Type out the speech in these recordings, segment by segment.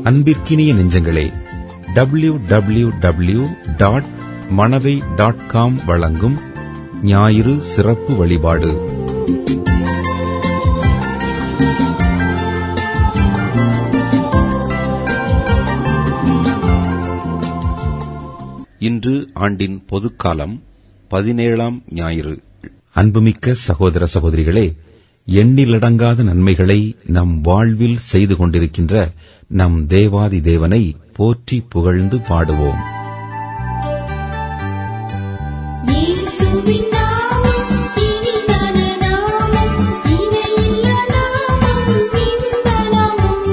அன்பிற்கினிய நெஞ்சங்களே W W W dot Manavai dot com வழங்கும் ஞாயிறு சிறப்பு வழிபாடு இன்று ஆண்டின் பொதுக்காலம் பதினேழாம் ஞாயிறு அன்புமிக்க சகோதர சகோதரிகளே எண்ணிலடங்காத நன்மைகளை நம் வாழ்வில் செய்து கொண்டிருக்கின்ற நம் தேவாதி தேவனை போற்றி புகழ்ந்து பாடுவோம் இயேசுவின் நாமம் இனிதான நாமம் இணையில்லா நாமம் இன்ப நாமம்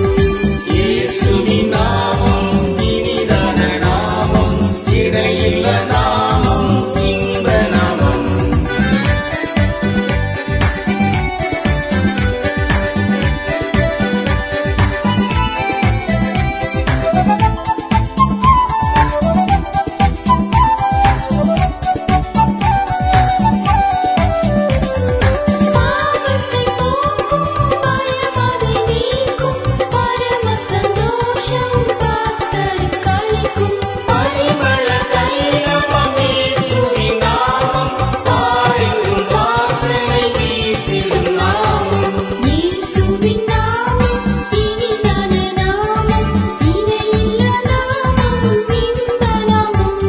பாவத்தை போக்கும் பயமதை நீக்கும் பரம சந்தோஷம் பக்தருக்கு அளிக்கும் பரிமள தைலமம் இயேசுவின் நாமம் பாரெங்கும் வாசனை வீசிடும் நாமம் இயேசுவின் நாமம் இனிதான நாமம் இணையில்லா நாமம் இன்ப நாமம்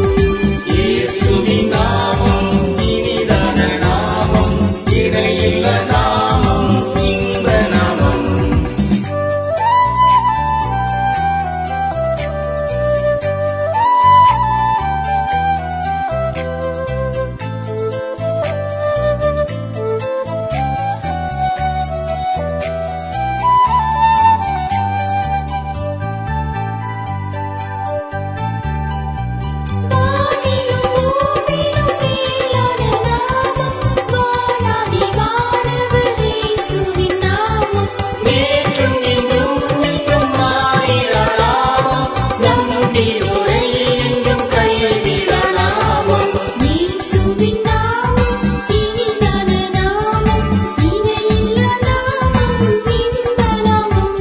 வானிலும் பூமியிலும் மேலான நாமம் வானாதி வானவர் இயேசுவின் நாமம் நேற்றும் இன்றும் என்றும் மாறிடா நாமம் நம்பியுரை என்றும் கைவிடா நாமம் இயேசுவின் நாமம் இனிதான நாமம் இணையில்லா நாமம் இன்ப நாமம்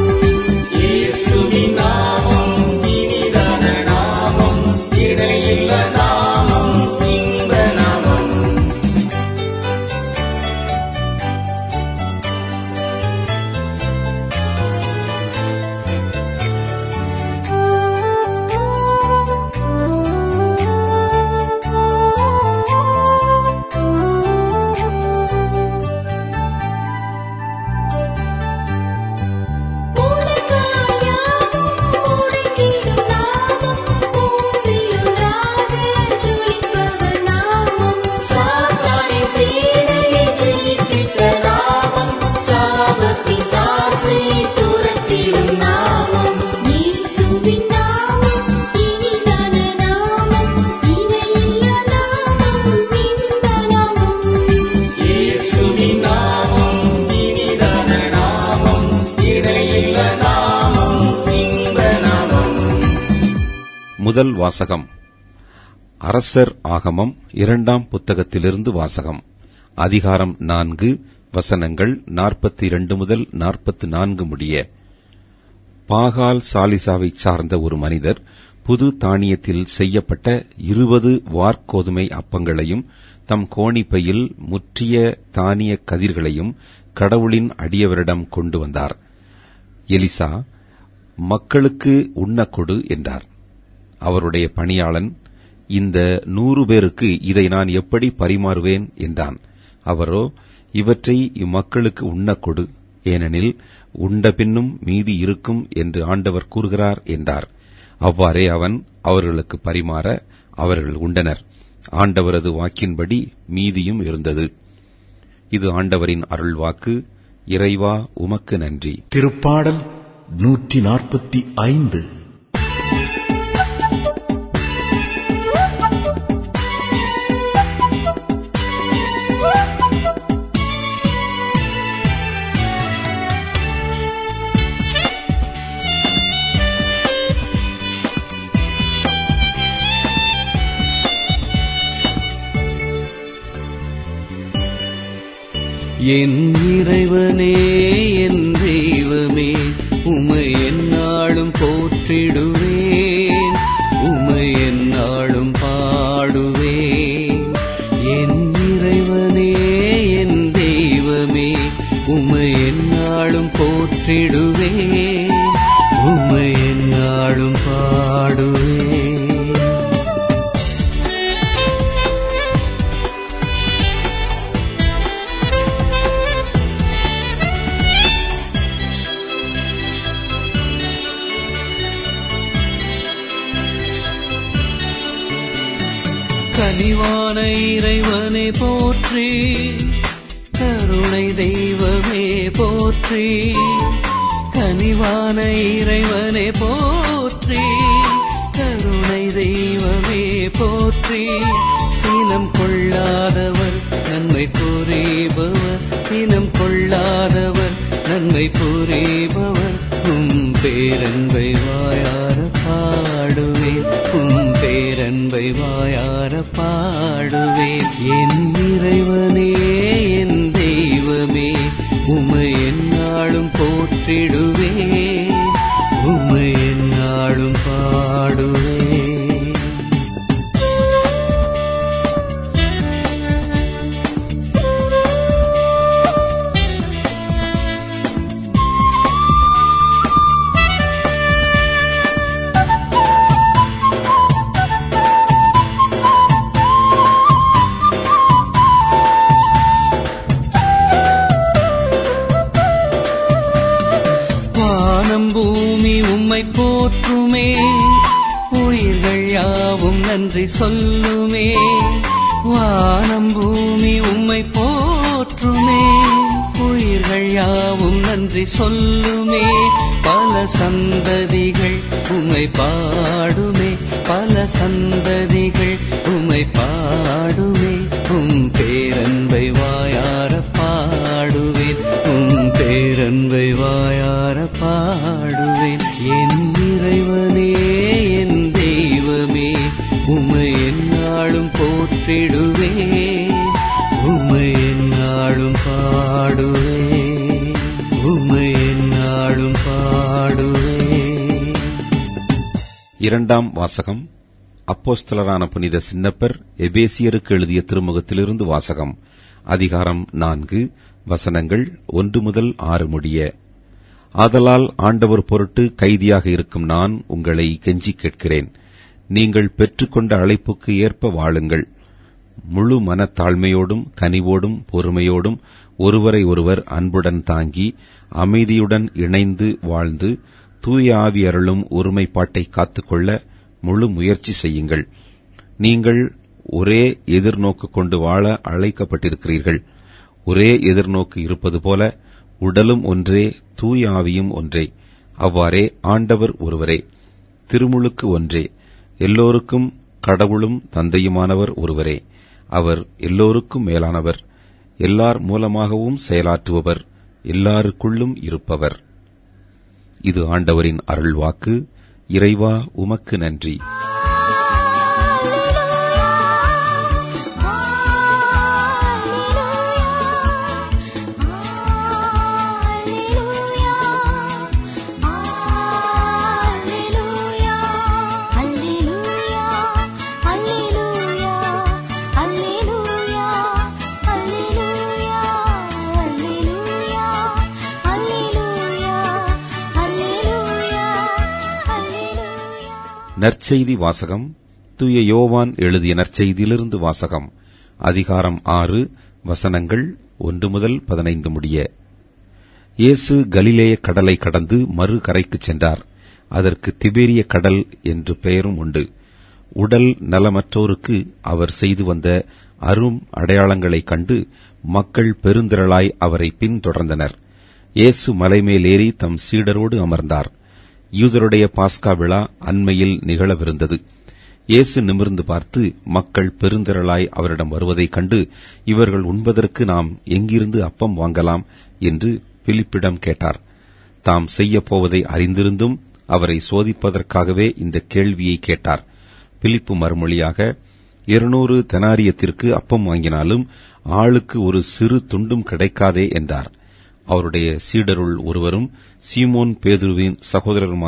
உனக்காயாவும் உடைக்கிடும் நாமம் பூமியிலும் ராக ஜொலிப்பவர் நாமம் சாத்தானின் சேனையை ஜெயித்திட்ட நாமம் சாபத்தி சாசை துரத்திடும் நாமம் இயேசுவின் நாமம் இனிதான நாமம் இணையில்லா நாமம் இன்ப நாமம் முதல் வாசகம் அரசர் ஆகமம் இரண்டாம் புத்தகத்திலிருந்து வாசகம் அதிகாரம் நான்கு வசனங்கள் நாற்பத்தி இரண்டு முதல் நாற்பத்தி நான்கு முடிய பாகால் சாலிசாவைச் சார்ந்த ஒரு மனிதர் புது தானியத்தில் செய்யப்பட்ட இருபது வார்கோதுமை அப்பங்களையும் தம் கோணிப்பையில் முற்றிய தானிய கதிர்களையும் கடவுளின் அடியவரிடம் கொண்டு வந்தார் எலிசா மக்களுக்கு உண்ணக் கொடு என்றார் அவருடைய பணியாளன் இந்த நூறு பேருக்கு இதை நான் எப்படி பரிமாறுவேன் என்றான் அவரோ இவற்றை இம்மக்களுக்கு உண்ணக் கொடு ஏனெனில் உண்ட பின்னும் மீதி இருக்கும் என்று ஆண்டவர் கூறுகிறார் என்றார் அவ்வாறே அவன் அவர்களுக்கு பரிமாற அவர்கள் உண்டனர் ஆண்டவரது வாக்கின்படி மீதியும் இருந்தது இது ஆண்டவரின் அருள்வாக்கு இறைவா உமக்கு நன்றி திருப்பாடல் நூற்றி நாற்பத்தி ஐந்து என் இறைவனே என் தெய்வமே உமை என்னாலும் போற்ற போற்றிடுவேன் உமை என்னாலும் பாடுவேன் என் இறைவனே என் தெய்வமே உமை என்னாலும் போற்றிடுவேன் உமை என்னாலும் பாடுவேன் கனிவான இறைவனே போற்றி கருணை தெய்வமே போற்றி கனிவான இறைவனே போற்றி கருணை தெய்வமே போற்றி சீனம் கொள்ளாதவர் நன்மை புரிபவர் சீனம் கொள்ளாதவர் நன்மை புரிபவர் உம் பேரன்பை வாயார பாடுவேன் உம் பேரன்பை வாயார பாடுவேன் என் இறைவனே என் தெய்வமே உமை என்னாலும் போற்றிடுவேன் உமை என்னாலும் பாடுவேன் வானம் பூமி உம்மை போற்றுமே உயிர்கள் யாவும் நன்றி சொல்லுமே வானம் பூமி உம்மை போற்றுமே உயிர்கள் யாவும் நன்றி சொல்லுமே பல சந்ததிகள் உம்மை பாடுமே பல சந்ததிகள் உம்மை பாடுமே உம் பேரன்பை வாயார பாடுவேன் உம் பேரன்பை வாயார பாடுவேன் என் இறைவனே என் தெய்வமே உமை என்னாலும் போற்றிடுவேன் உமை என்னாலும் பாடுவேன் உமை என்னாலும் பாடுவேன் இரண்டாம் வாசகம் அப்போஸ்தலரான புனித சின்னப்பர் எபேசியருக்கு எழுதிய திருமுகத்திலிருந்து வாசகம் அதிகாரம் நான்கு வசனங்கள் ஒன்று முதல் ஆறு முடிய ஆதலால் ஆண்டவர் பொருட்டு கைதியாக இருக்கும் நான் உங்களை கெஞ்சிக் கேட்கிறேன் நீங்கள் பெற்றுக்கொண்ட அழைப்புக்கு ஏற்ப வாழுங்கள் முழு மனத்தாழ்மையோடும் கனிவோடும் பொறுமையோடும் ஒருவரை ஒருவர் அன்புடன் தாங்கி அமைதியுடன் இணைந்து வாழ்ந்து தூய ஆவி அருளும் ஒருமைப்பாட்டை காத்துக்கொள்ள முழு முயற்சி செய்யுங்கள் நீங்கள் ஒரே எதிர்நோக்கு கொண்டு வாழ அழைக்கப்பட்டிருக்கிறீர்கள் ஒரே எதிர்நோக்கு இருப்பது போல உடலும் ஒன்றே தூய ஆவியும் ஒன்றே அவ்வாறே ஆண்டவர் ஒருவரே திருமுழுக்கு ஒன்றே எல்லோருக்கும் கடவுளும் தந்தையுமானவர் ஒருவரே அவர் எல்லோருக்கும் மேலானவர் எல்லார் மூலமாகவும் செயலாற்றுபவர் எல்லாருக்குள்ளும் இருப்பவர் இது ஆண்டவரின் அருள்வாக்கு இறைவா உமக்கு நன்றி நற்செய்தி வாசகம் தூய யோவான் எழுதிய நற்செய்தியிலிருந்து வாசகம் அதிகாரம் ஆறு வசனங்கள் ஒன்று முதல் பதினைந்து முடிய இயேசு கலிலேய கடலை கடந்து மறு கரைக்குச் சென்றார் அதற்கு திபேரிய கடல் என்று பெயரும் உண்டு உடல் நலமற்றோருக்கு அவர் செய்து வந்த அரும் அடையாளங்களைக் கண்டு மக்கள் பெருந்திரளாய் அவரை பின்தொடர்ந்தனர் இயேசு மலைமேல் ஏறி தம் சீடரோடு அமர்ந்தார் யூதருடைய பாஸ்கா விழா அண்மையில் நிகழவிருந்தது இயேசு நிமிர்ந்து பார்த்து மக்கள் பெருந்திரளாய் அவரிடம் வருவதைக் கண்டு இவர்கள் உண்பதற்கு நாம் எங்கிருந்து அப்பம் வாங்கலாம் என்று பிலிப்பிடம் கேட்டார் தாம் செய்யப் போவதை அறிந்திருந்தும் அவரை சோதிப்பதற்காகவே இந்த கேள்வியை கேட்டார் பிலிப்பு மறுமொழியாக இருநூறு தெனாரியத்திற்கு அப்பம் வாங்கினாலும் ஆளுக்கு ஒரு சிறு துண்டும் கிடைக்காதே என்றார் அவருடைய சீடருள் ஒருவரும் சீமோன் பேதுருவின் சகோதரருமான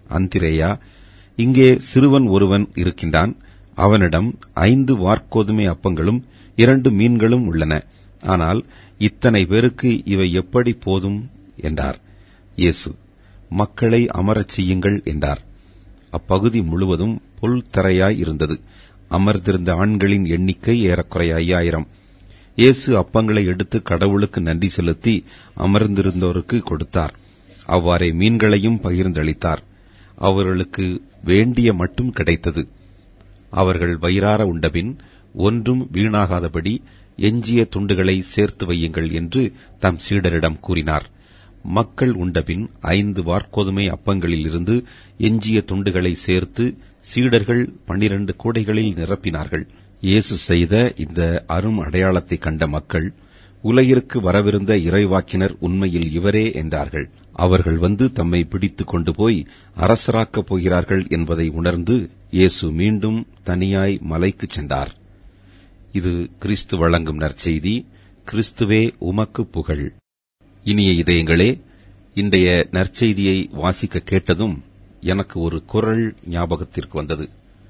அந்திரேயா இங்கே சிறுவன் ஒருவன் இருக்கின்றான் அவனிடம் ஐந்து வார்க்கோதுமை அப்பங்களும் இரண்டு மீன்களும் உள்ளன ஆனால் இத்தனை பேருக்கு இவை எப்படி போதும் என்றார் இயேசு மக்களை அமரச் செய்யுங்கள் என்றார் அப்பகுதி முழுவதும் புல் தரையாய் இருந்தது அமர்ந்திருந்த ஆண்களின் எண்ணிக்கை ஏறக்குறைய ஐயாயிரம் இயேசு அப்பங்களை எடுத்து கடவுளுக்கு நன்றி செலுத்தி அமர்ந்திருந்தோருக்கு கொடுத்தார் அவ்வாறே மீன்களையும் பகிர்ந்தளித்தார் அவர்களுக்கு வேண்டிய மட்டும் கிடைத்தது அவர்கள் வயிறார உண்டபின் ஒன்றும் வீணாகாதபடி எஞ்சிய துண்டுகளை சேர்த்து வையுங்கள் என்று தம் சீடரிடம் கூறினார் மக்கள் உண்டபின் ஐந்து வார்க்கோதுமை அப்பங்களிலிருந்து எஞ்சிய துண்டுகளை சேர்த்து சீடர்கள் பன்னிரண்டு கூடைகளில் நிரப்பினார்கள் இயேசு செய்த இந்த அரும் அடையாளத்தை கண்ட மக்கள் உலகிற்கு வரவிருந்த இறைவாக்கினர் உண்மையில் இவரே என்றார்கள் அவர்கள் வந்து தம்மை பிடித்துக் கொண்டு போய் அரசராக்கப் போகிறார்கள் என்பதை உணர்ந்து இயேசு மீண்டும் தனியாய் மலைக்குச் சென்றார் இது கிறிஸ்து வழங்கும் நற்செய்தி கிறிஸ்துவே உமக்கு புகழ் இனிய இதயங்களே இன்றைய நற்செய்தியை வாசிக்க கேட்டதும் எனக்கு ஒரு குரல் ஞாபகத்திற்கு வந்தது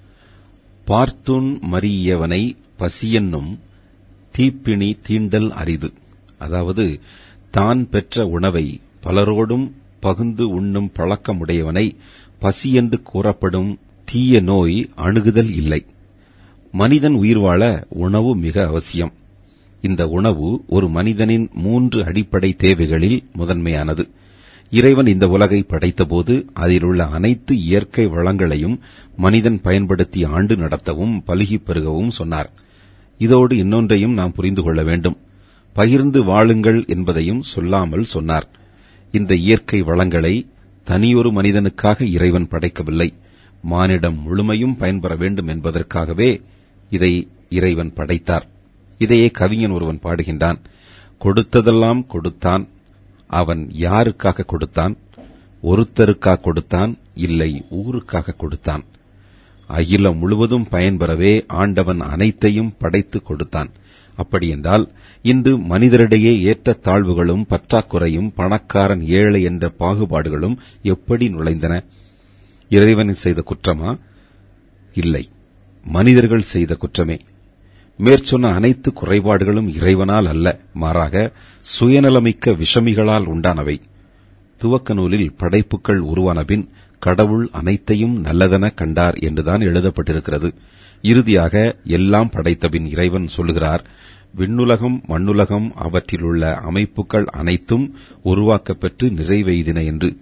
பார்த்துன் மறியவனை பசியென்னும் தீப்பிணி தீண்டல் அரிது அதாவது தான் பெற்ற உணவை பலரோடும் பகுந்து உண்ணும் பழக்கமுடையவனை பசியென்று கூறப்படும் தீய நோய் அணுகுதல் இல்லை மனிதன் உயிர் வாழ உணவு மிக அவசியம் இந்த உணவு ஒரு மனிதனின் மூன்று அடிப்படை தேவைகளில் முதன்மையானது இறைவன் இந்த உலகை படைத்தபோது அதிலுள்ள அனைத்து இயற்கை வளங்களையும் மனிதன் பயன்படுத்தி ஆண்டு நடத்தவும் பலுகிப் பெருகவும் சொன்னார் இதோடு இன்னொன்றையும் நாம் புரிந்து கொள்ள வேண்டும் பகிர்ந்து வாழுங்கள் என்பதையும் சொல்லாமல் சொன்னார் இந்த இயற்கை வளங்களை தனியொரு மனிதனுக்காக இறைவன் படைக்கவில்லை மானிடம் முழுமையும் பயன்பெற வேண்டும் என்பதற்காகவே இதை இறைவன் படைத்தார் இதையே கவிஞன் ஒருவன் பாடுகின்றான் கொடுத்ததெல்லாம் கொடுத்தான் அவன் யாருக்காக கொடுத்தான் ஒருத்தருக்காக கொடுத்தான் இல்லை ஊருக்காக கொடுத்தான் அகிலம் முழுவதும் பயன்பெறவே ஆண்டவன் அனைத்தையும் படைத்து கொடுத்தான் அப்படியென்றால் இன்று மனிதரிடையே ஏற்ற தாழ்வுகளும் பற்றாக்குறையும் பணக்காரன் ஏழை என்ற பாகுபாடுகளும் எப்படி நுழைந்தன இறைவன் செய்த குற்றமா இல்லை மனிதர்கள் செய்த குற்றமே மேற்சொன்ன அனைத்து குறைபாடுகளும் இறைவனால் அல்ல மாறாக சுயநலமிக்க விஷமிகளால் உண்டானவை துவக்க நூலில் படைப்புகள் உருவானபின் கடவுள் அனைத்தையும் நல்லதென கண்டார் என்றுதான் எழுதப்பட்டிருக்கிறது இறுதியாக எல்லாம் படைத்தபின் இறைவன் சொல்லுகிறார் விண்ணுலகம் மண்ணுலகம் அவற்றிலுள்ள அமைப்புகள் அனைத்தும் உருவாக்கப்பெற்று நிறைவெய்தின என்று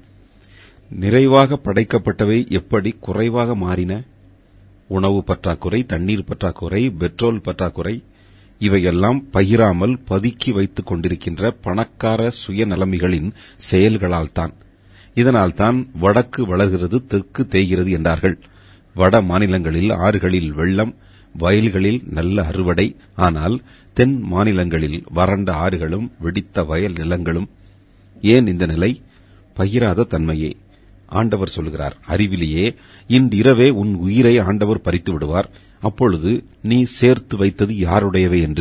நிறைவாக படைக்கப்பட்டவை எப்படி குறைவாக மாறின உணவு பற்றாக்குறை தண்ணீர் பற்றாக்குறை பெட்ரோல் பற்றாக்குறை இவையெல்லாம் பகிராமல் பதுக்கி வைத்துக் கொண்டிருக்கின்ற பணக்கார சுயநலமிகளின் செயல்களால்தான் இதனால்தான் வடக்கு வளர்கிறது தெற்கு தேய்கிறது என்றார்கள் வட மாநிலங்களில் ஆறுகளில் வெள்ளம் வயல்களில் நல்ல அறுவடை ஆனால் தென் மாநிலங்களில் வறண்ட ஆறுகளும் வெடித்த வயல் நிலங்களும் ஏன் இந்த நிலை பகிராத தன்மையே ஆண்டவர் சொல்கிறார் அறிவிலேயே இன்றிரவே உன் உயிரை ஆண்டவர் பறித்து விடுவார் அப்பொழுது நீ சேர்த்து வைத்தது யாருடையவை என்று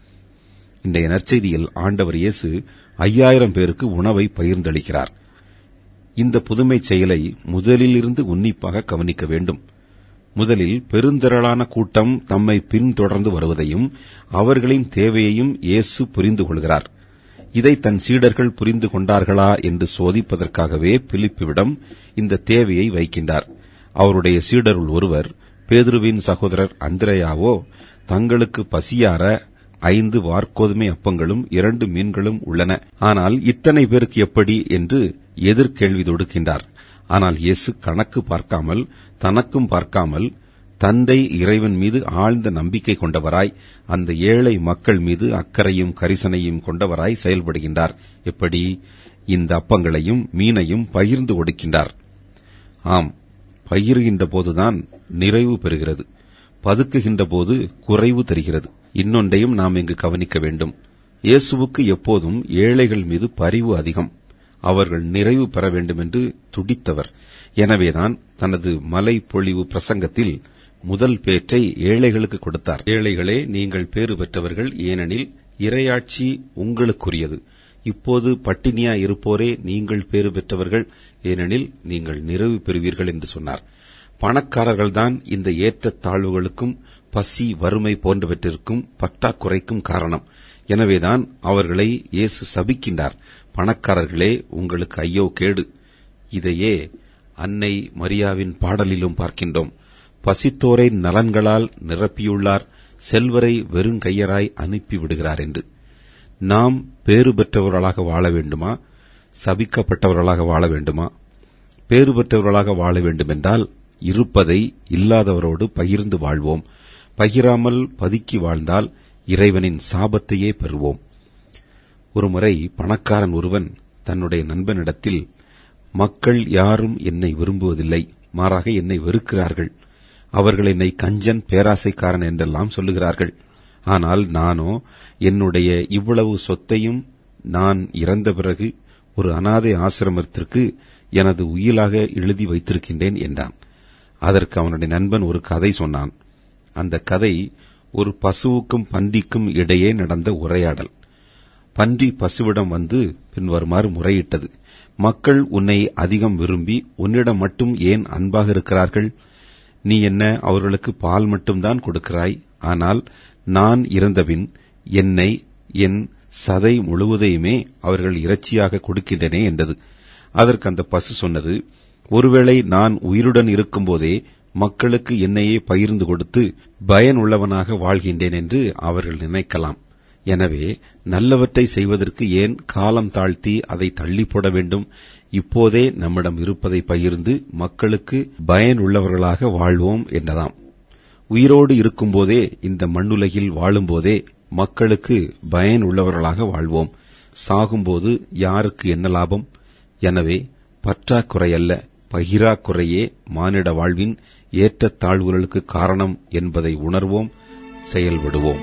இன்றைய நற்செய்தியில் ஆண்டவர் இயேசு ஐயாயிரம் பேருக்கு உணவை பகிர்ந்தளிக்கிறார் இந்த புதுமை செயலை முதலிலிருந்து உன்னிப்பாக கவனிக்க வேண்டும் முதலில் பெருந்திரளான கூட்டம் தம்மை பின்தொடர்ந்து வருவதையும் அவர்களின் தேவையையும் இயேசு புரிந்து கொள்கிறார் இதை தன் சீடர்கள் புரிந்து கொண்டார்களா என்று சோதிப்பதற்காகவே பிலிப்புவிடம் இந்த தேவையை வைக்கின்றார் அவருடைய சீடருள் ஒருவர் பேதுருவின் சகோதரர் அந்திரையாவோ தங்களுக்கு பசியார ஐந்து வார்க்கோதுமை அப்பங்களும் இரண்டு மீன்களும் உள்ளன ஆனால் இத்தனை பேருக்கு எப்படி என்று எதிர்கேள்வி தொடுக்கின்றார் ஆனால் இயேசு கணக்கு பார்க்காமல் தனக்கும் பார்க்காமல் தந்தை இறைவன் மீது ஆழ்ந்த நம்பிக்கை கொண்டவராய் அந்த ஏழை மக்கள் மீது அக்கறையும் கரிசனையும் கொண்டவராய் செயல்படுகின்றார் எப்படி இந்த அப்பங்களையும் மீனையும் பகிர்ந்து கொடுக்கின்றார் ஆம் பகிர்கின்ற போதுதான் நிறைவு பெறுகிறது பதுக்குகின்ற போது குறைவு தெரிகிறது இன்னொன்றையும் நாம் இங்கு கவனிக்க வேண்டும் இயேசுவுக்கு எப்போதும் ஏழைகள் மீது பரிவு அதிகம் அவர்கள் நிறைவு பெற வேண்டும் என்று துடித்தவர் எனவேதான் தனது மலை பொழிவு பிரசங்கத்தில் முதல் பேற்றை ஏழைகளுக்கு கொடுத்தார் ஏழைகளே நீங்கள் பேறு பெற்றவர்கள் ஏனெனில் இரையாட்சி உங்களுக்குரியது இப்போது பட்டினியா இருப்போரே நீங்கள் பேறு பெற்றவர்கள் ஏனெனில் நீங்கள் நிறைவு பெறுவீர்கள் என்று சொன்னார் பணக்காரர்கள்தான் இந்த ஏற்றத் தாழ்வுகளுக்கும் பசி வறுமை போன்றவற்றிற்கும் பற்றாக்குறைக்கும் காரணம் எனவேதான் அவர்களை இயேசு சபிக்கின்றார் பணக்காரர்களே உங்களுக்கு ஐயோ கேடு இதையே அன்னை மரியாவின் பாடலிலும் பார்க்கின்றோம் பசித்தோரை நலன்களால் நிரப்பியுள்ளார் செல்வரை வெறுங்கையராய் அனுப்பி விடுகிறார் என்று நாம் பேறு பெற்றவர்களாக வாழ வேண்டுமா சபிக்கப்பட்டவர்களாக வாழ வேண்டுமா பேறு பெற்றவர்களாக வாழ வேண்டுமென்றால் இருப்பதை இல்லாதவரோடு பகிர்ந்து வாழ்வோம் பகிராமல் பதுக்கி வாழ்ந்தால் இறைவனின் சாபத்தையே பெறுவோம் ஒருமுறை பணக்காரன் ஒருவன் தன்னுடைய நண்பனிடத்தில் மக்கள் யாரும் என்னை விரும்புவதில்லை மாறாக என்னை வெறுக்கிறார்கள் அவர்கள் என்னை கஞ்சன் பேராசைக்காரன் என்றெல்லாம் சொல்லுகிறார்கள் ஆனால் நானோ என்னுடைய இவ்வளவு சொத்தையும் நான் இறந்த பிறகு ஒரு அனாதை ஆசிரமத்திற்கு எனது உயிலாக எழுதி வைத்திருக்கின்றேன் என்றான் அதற்கு அவனுடைய நண்பன் ஒரு கதை சொன்னான் அந்த கதை ஒரு பசுவுக்கும் பன்றிக்கும் இடையே நடந்த உரையாடல் பன்றி பசுவிடம் வந்து பின்வருமாறு முறையிட்டது மக்கள் உன்னை அதிகம் விரும்பி உன்னிடம் மட்டும் ஏன் அன்பாக இருக்கிறார்கள் நீ என்ன அவர்களுக்கு பால் மட்டும்தான் கொடுக்கிறாய் ஆனால் நான் இறந்தபின் என்னை என் சதை முழுவதையுமே அவர்கள் இறைச்சியாக கொடுக்கின்றனே என்றது அதற்கு அந்த பசு சொன்னது ஒருவேளை நான் உயிருடன் இருக்கும்போதே மக்களுக்கு என்னையே பகிர்ந்து கொடுத்து பயனுள்ளவனாக வாழ்கின்றேன் என்று அவர்கள் நினைக்கலாம் எனவே நல்லவற்றை செய்வதற்கு ஏன் காலம் தாழ்த்தி அதை தள்ளி போட வேண்டும் இப்போதே நம்மிடம் இருப்பதை பகிர்ந்து மக்களுக்கு பயனுள்ளவர்களாக வாழ்வோம் என்றதாம் உயிரோடு இருக்கும்போதே இந்த மண்ணுலகில் வாழும்போதே மக்களுக்கு பயனுள்ளவர்களாக வாழ்வோம் சாகும்போது யாருக்கு என்ன லாபம் எனவே பற்றாக்குறையல்ல பகிராக்குறையே மானிட வாழ்வின் ஏற்றத் தாழ்வுகளுக்கு காரணம் என்பதை உணர்வோம் செயல்படுவோம்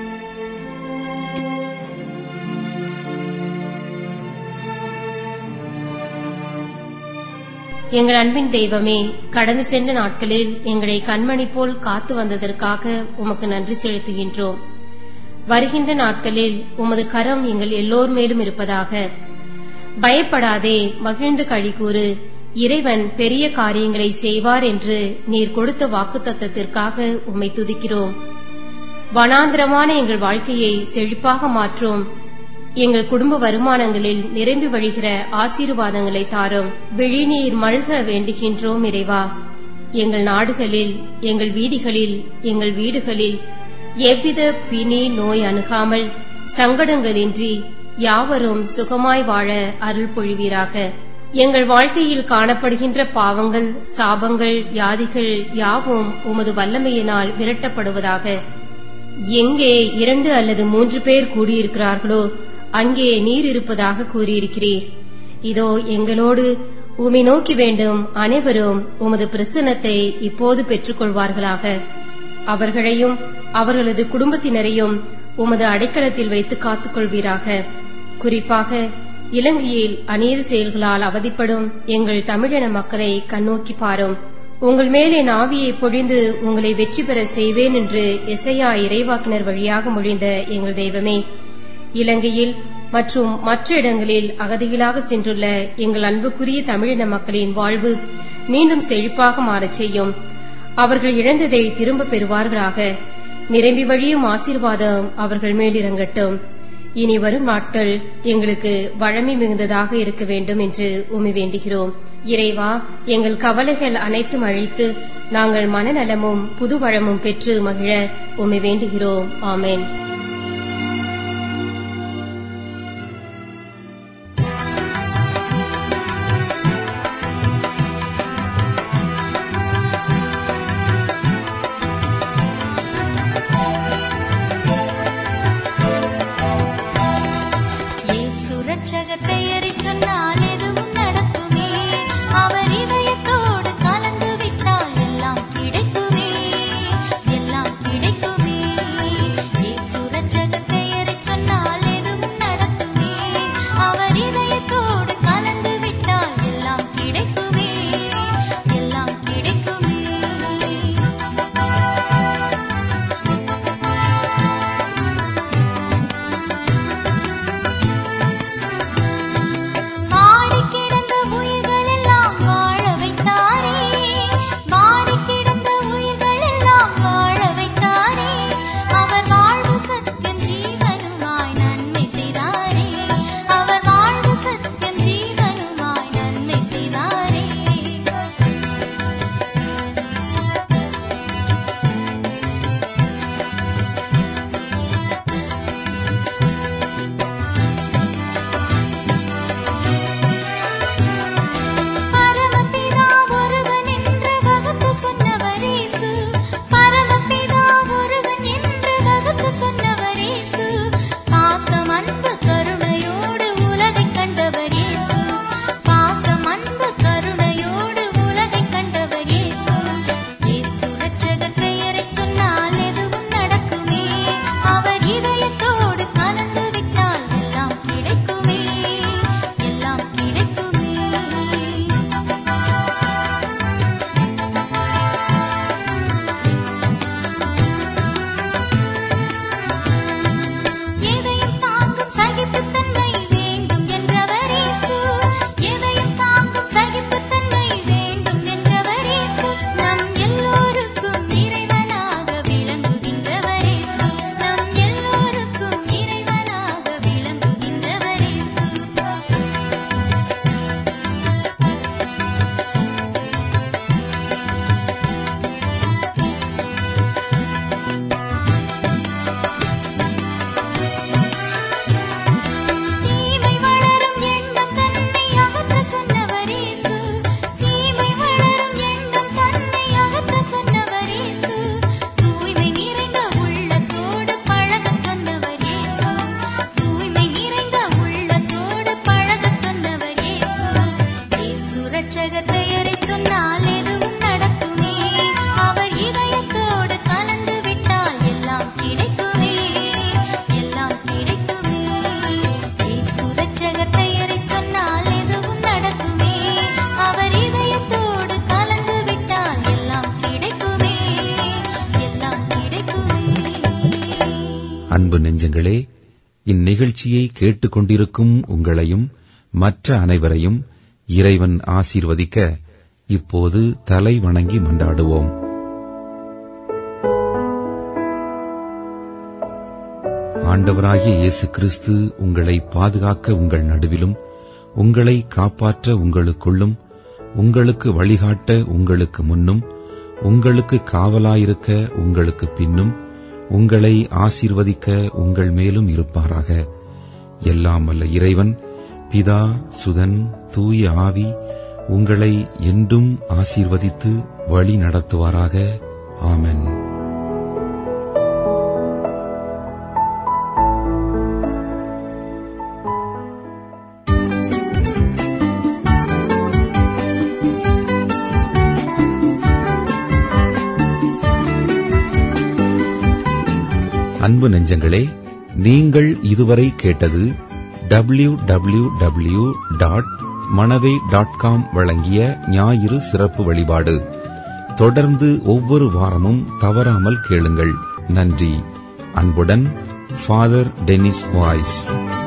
எங்கள் அன்பின் தெய்வமே கடந்து சென்ற நாட்களில் எங்களை கண்மணி போல் காத்து வந்ததற்காக உமக்கு நன்றி செலுத்துகின்றோம் வருகின்ற நாட்களில் உமது கரம் எங்கள் எல்லோர் மேலும் இருப்பதாக பயப்படாதே மகிழ்ந்து கழிகூறு இறைவன் பெரிய காரியங்களை செய்வார் என்று நீர் கொடுத்த வாக்குத்தத்தத்திற்காக உம்மை துதிக்கிறோம் வனாந்திரமான எங்கள் வாழ்க்கையை செழிப்பாக மாற்றும் எங்கள் குடும்ப வருமானங்களில் நிரம்பி வழிகிற ஆசீர்வாதங்களை தாரும் விழிநீர் மல்க வேண்டுகின்றோம் இறைவா எங்கள் நாடுகளில் எங்கள் வீதிகளில் எங்கள் வீடுகளில் எவ்வித பிணி நோய் அணுகாமல் சங்கடங்களின்றி யாவரும் சுகமாய் வாழ அருள் பொழிவீராக எங்கள் வாழ்க்கையில் காணப்படுகின்ற பாவங்கள் சாபங்கள் வியாதிகள் யாவும் உமது வல்லமையினால் விரட்டப்படுவதாக எங்கே இரண்டு அல்லது மூன்று பேர் கூடியிருக்கிறார்களோ அங்கே நீர் இருப்பதாக கூறியிருக்கிறீர் இதோ எங்களோடு உமை நோக்கி வேண்டும் அனைவரும் உமது பிரசன்னத்தை இப்போது பெற்றுக்கொள்வார்களாக அவர்களையும் அவர்களது குடும்பத்தினரையும் உமது அடைக்கலத்தில் வைத்து காத்துக்கொள்வீராக குறிப்பாக இலங்கையில் அநீதி செயல்களால் அவதிப்படும் எங்கள் தமிழின மக்களை கண்ணோக்கி பாரும் உங்கள் மேலே நாவியை பொழிந்து உங்களை வெற்றி பெற செய்வேன் என்று எசையா இறைவாக்கினர் வழியாக மொழிந்த எங்கள் தெய்வமே இலங்கையில் மற்றும் மற்ற இடங்களில் அகதிகளாக சென்றுள்ள எங்கள் அன்புக்குரிய தமிழின மக்களின் வாழ்வு மீண்டும் செழிப்பாக மாறச் செய்யும் அவர்கள் இழந்ததை திரும்பப் பெறுவார்களாக நிரம்பி வழியும் ஆசீர்வாதம் அவர்கள் மேலிறங்கட்டும் இனி வரும் நாட்கள் எங்களுக்கு வழமை மிகுந்ததாக இருக்க வேண்டும் என்று உமி வேண்டுகிறோம் இறைவா எங்கள் கவலைகள் அனைத்தும் அழித்து நாங்கள் மனநலமும் புது வளமும் பெற்று மகிழ உம்மை வேண்டுகிறோம் ஆமென் இயேசு ரட்சகர் பெயரைச் சொன்னால் எதுவும் நடக்குமே அவர் இதயத்தோடு கலந்து விட்டால் எல்லாம் கிடைக்குமே எல்லாம் கிடைக்குமே இயேசு நெஞ்சங்களே இந்நிகழ்ச்சியை கேட்டுக்கொண்டிருக்கும் உங்களையும் மற்ற அனைவரையும் இறைவன் ஆசீர்வதிக்க இப்போது தலை வணங்கி மன்றாடுவோம் ஆண்டவராகிய இயேசு கிறிஸ்து உங்களை பாதுகாக்க உங்கள் நடுவிலும் உங்களை காப்பாற்ற உங்களுக்குள்ளும் உங்களுக்கு வழிகாட்ட உங்களுக்கு முன்னும் உங்களுக்கு காவலாயிருக்க உங்களுக்கு பின்னும் உங்களை ஆசீர்வதிக்க உங்கள் மேலும் இருப்பாராக எல்லாம் வல்ல இறைவன் பிதா சுதன் தூய ஆவி உங்களை என்றும் ஆசீர்வதித்து வழி நடத்துவாராக ஆமென் அன்பு நெஞ்சங்களே நீங்கள் இதுவரை கேட்டது W W W dot Manavai dot com வழங்கிய ஞாயிறு சிறப்பு வழிபாடு தொடர்ந்து ஒவ்வொரு வாரமும் தவறாமல் கேளுங்கள் நன்றி அன்புடன் ஃபாதர் டென்னிஸ் வாய்ஸ்